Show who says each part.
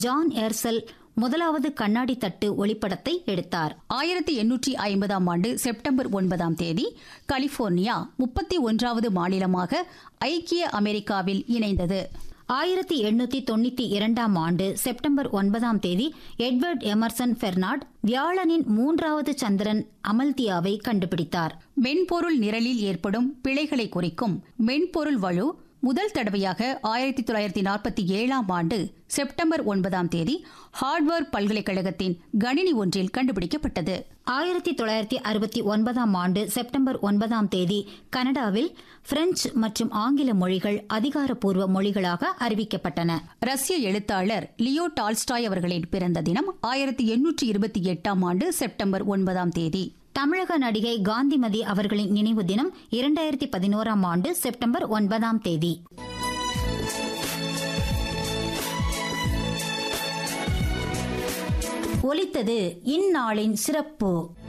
Speaker 1: John Aircel முதலாவது கண்ணாடி தட்டு ஒளிப்படத்தை எடுத்தார்
Speaker 2: ஆயிரத்தி எண்ணூற்றி ஐம்பதாம் ஆண்டு செப்டம்பர் ஒன்பதாம் தேதி கலிபோர்னியா முப்பத்தி ஒன்றாவது மாநிலமாக ஐக்கிய அமெரிக்காவில் இணைந்தது
Speaker 1: ஆயிரத்தி எண்ணூத்தி தொண்ணூத்தி இரண்டாம் ஆண்டு செப்டம்பர் ஒன்பதாம் தேதி எட்வர்ட் எமர்சன் பெர்னாட் வியாழனின் மூன்றாவது சந்திரன் அமல்தியாவை கண்டுபிடித்தார்
Speaker 2: மென்பொருள் நிரலில் ஏற்படும் பிழைகளை குறிக்கும் மென்பொருள் வலு முதல் தடவையாக ஆயிரத்தி தொள்ளாயிரத்தி நாற்பத்தி ஏழாம் ஆண்டு செப்டம்பர் ஒன்பதாம் தேதி ஹார்ட்வர்க் பல்கலைக்கழகத்தின் கணினி ஒன்றில் கண்டுபிடிக்கப்பட்டது
Speaker 1: ஆயிரத்தி தொள்ளாயிரத்தி அறுபத்தி ஒன்பதாம் ஆண்டு செப்டம்பர் ஒன்பதாம் தேதி கனடாவில் பிரெஞ்சு மற்றும் ஆங்கில மொழிகள் அதிகாரப்பூர்வ மொழிகளாக அறிவிக்கப்பட்டன
Speaker 2: ரஷ்ய எழுத்தாளர் லியோ டால்ஸ்டாய் அவர்களின் பிறந்த தினம் ஆயிரத்தி எண்ணூற்றி இருபத்தி எட்டாம் ஆண்டு செப்டம்பர் ஒன்பதாம் தேதி
Speaker 1: தமிழக நடிகை காந்திமதி அவர்களின் நினைவு தினம் இரண்டாயிரத்தி பதினோராம் ஆண்டு செப்டம்பர் ஒன்பதாம் தேதி ஒலித்தது இந்நாளின் சிறப்பு